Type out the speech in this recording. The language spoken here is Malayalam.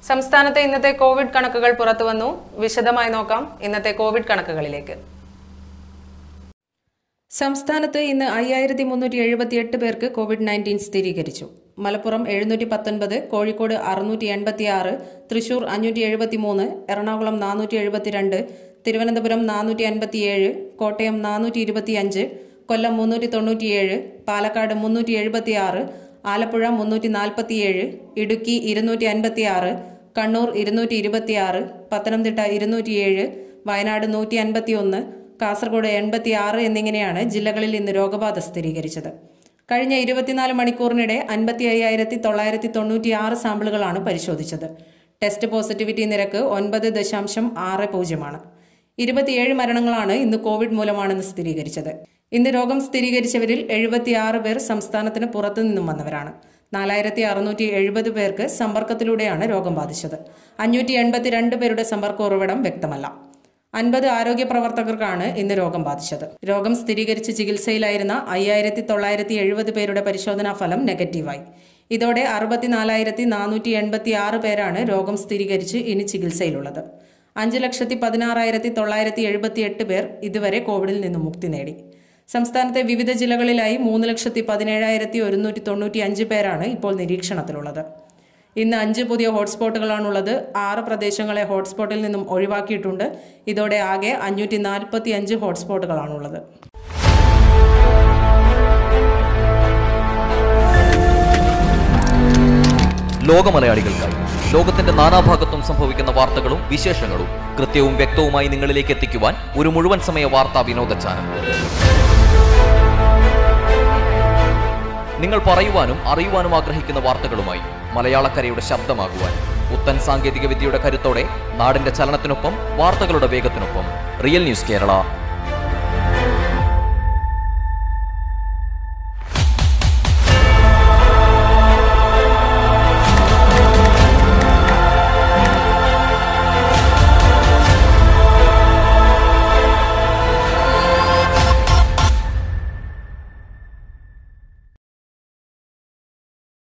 സംസ്ഥാനത്തെ ഇന്നത്തെ കോവിഡ് കണക്കുകൾ പുറത്തുവന്നു വിശദമായി നോക്കാം ഇന്നത്തെ കോവിഡ് കണക്കുകളിലേക്ക് സംസ്ഥാനത്ത് ഇന്ന് അയ്യായിരത്തി മുന്നൂറ്റി എഴുപത്തിയെട്ട് പേർക്ക് കോവിഡ് നയൻറ്റീൻ സ്ഥിരീകരിച്ചു മലപ്പുറം എഴുന്നൂറ്റി പത്തൊൻപത് കോഴിക്കോട് അറുന്നൂറ്റി എൺപത്തി ആറ് തൃശൂർ അഞ്ഞൂറ്റി എഴുപത്തി മൂന്ന് എറണാകുളം നാനൂറ്റി എഴുപത്തിരണ്ട് തിരുവനന്തപുരം നാനൂറ്റി അൻപത്തിയേഴ് കോട്ടയം നാനൂറ്റി ഇരുപത്തിയഞ്ച് കൊല്ലം മുന്നൂറ്റി തൊണ്ണൂറ്റിയേഴ് പാലക്കാട് മുന്നൂറ്റി എഴുപത്തിയാറ് ആലപ്പുഴ മുന്നൂറ്റി നാൽപ്പത്തിയേഴ് ഇടുക്കി ഇരുന്നൂറ്റി അൻപത്തിയാറ് കണ്ണൂർ ഇരുന്നൂറ്റി ഇരുപത്തിയാറ് പത്തനംതിട്ട ഇരുന്നൂറ്റിയേഴ് വയനാട് നൂറ്റി അൻപത്തിയൊന്ന് കാസർഗോഡ് എൺപത്തിയാറ് എന്നിങ്ങനെയാണ് ജില്ലകളിൽ ഇന്ന് രോഗബാധ സ്ഥിരീകരിച്ചത് കഴിഞ്ഞ ഇരുപത്തിനാല് മണിക്കൂറിനിടെ അൻപത്തി അയ്യായിരത്തി തൊള്ളായിരത്തി തൊണ്ണൂറ്റിയാറ് സാമ്പിളുകളാണ് പരിശോധിച്ചത് ടെസ്റ്റ് പോസിറ്റിവിറ്റി നിരക്ക് ഒൻപത് ദശാംശം ആറ് പൂജ്യമാണ് ഇരുപത്തിയേഴ് മരണങ്ങളാണ് ഇന്ന് കോവിഡ് മൂലമാണെന്ന് സ്ഥിരീകരിച്ചത് ഇന്ന് രോഗം സ്ഥിരീകരിച്ചവരിൽ എഴുപത്തിയാറ് പേർ സംസ്ഥാനത്തിന് പുറത്തു നിന്നും വന്നവരാണ് നാലായിരത്തി അറുന്നൂറ്റി എഴുപത് പേർക്ക് സമ്പർക്കത്തിലൂടെയാണ് രോഗം ബാധിച്ചത് അഞ്ഞൂറ്റി എൺപത്തിരണ്ട് പേരുടെ സമ്പർക്ക ഉറവിടം വ്യക്തമല്ല അൻപത് ആരോഗ്യ പ്രവർത്തകർക്കാണ് ഇന്ന് രോഗം ബാധിച്ചത് രോഗം സ്ഥിരീകരിച്ച് ചികിത്സയിലായിരുന്ന അയ്യായിരത്തി തൊള്ളായിരത്തി എഴുപത് പേരുടെ പരിശോധനാ ഫലം നെഗറ്റീവായി ഇതോടെ അറുപത്തിനാലായിരത്തി നാനൂറ്റി എൺപത്തി ആറ് പേരാണ് രോഗം സ്ഥിരീകരിച്ച് ഇനി ചികിത്സയിലുള്ളത് അഞ്ച് ലക്ഷത്തി പതിനാറായിരത്തി തൊള്ളായിരത്തി എഴുപത്തി എട്ട് പേർ ഇതുവരെ കോവിഡിൽ നിന്നും മുക്തി നേടി സംസ്ഥാനത്തെ വിവിധ ജില്ലകളിലായി മൂന്ന് ലക്ഷത്തി പതിനേഴായിരത്തി ഒരുന്നൂറ്റി തൊണ്ണൂറ്റി അഞ്ച് പേരാണ് ഇപ്പോൾ നിരീക്ഷണത്തിലുള്ളത് ഇന്ന് അഞ്ച് പുതിയ ഹോട്ട്സ്പോട്ടുകളാണുള്ളത് ആറ് പ്രദേശങ്ങളെ ഹോട്ട്സ്പോട്ടിൽ നിന്നും ഒഴിവാക്കിയിട്ടുണ്ട് ഇതോടെ ആകെ അഞ്ഞൂറ്റി നാൽപ്പത്തി അഞ്ച് ഹോട്ട്സ്പോട്ടുകളാണുള്ളത് ലോകമലയാളികൾക്കായി ലോകത്തിന്റെ നാനാഭാഗത്തും സംഭവിക്കുന്ന വാർത്തകളും വിശേഷങ്ങളും കൃത്യവും വ്യക്തവുമായി നിങ്ങളിലേക്ക് എത്തിക്കുവാൻ ഒരു മുഴുവൻ സമയ വാർത്താ വിനോദ ചാനൽ നിങ്ങൾ പറയുവാനും അറിയുവാനും ആഗ്രഹിക്കുന്ന വാർത്തകളുമായി മലയാളക്കരയുടെ ശബ്ദമാകുവാൻ പുത്തൻ സാങ്കേതിക വിദ്യയുടെ കരുത്തോടെ നാടിന്റെ ചലനത്തിനൊപ്പം വാർത്തകളുടെ വേഗത്തിനൊപ്പം റിയൽ ന്യൂസ് കേരള